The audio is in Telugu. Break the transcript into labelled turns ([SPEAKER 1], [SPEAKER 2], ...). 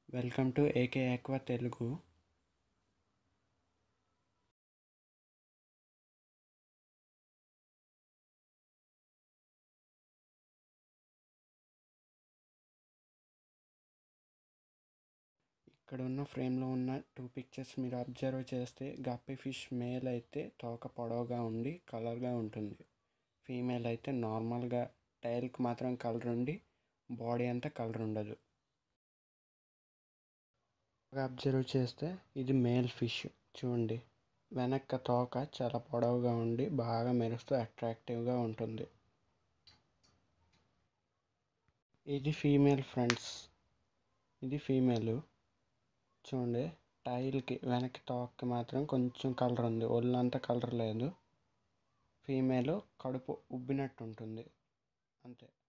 [SPEAKER 1] welcome to AK aqua Telugu ఇక్కడ ఉన్న ఫ్రేమ్లో ఉన్న టూ పిక్చర్స్ మీరు అబ్జర్వ్ చేస్తే గప్పి ఫిష్ మేల్ అయితే తోక పొడవుగా ఉండి కలర్గా ఉంటుంది ఫీమేల్ అయితే నార్మల్గా టైల్కి మాత్రం కలర్ ఉండి బాడీ అంతా కలర్ ఉండదు అబ్జర్వ్ చేస్తే ఇది మేల్ ఫిష్ చూడండి వెనక్క తోక చాలా పొడవుగా ఉండి బాగా మెరుస్తూ అట్రాక్టివ్గా ఉంటుంది ఇది ఫీమేల్ ఫ్రెండ్స్ ఇది ఫీమేల్ చూడండి టైల్కి వెనక్కి తోకకి మాత్రం కొంచెం కలర్ ఉంది ఒళ్ళంతా కలర్ లేదు ఫీమేల్ కడుపు ఉబ్బినట్టు ఉంటుంది అంతే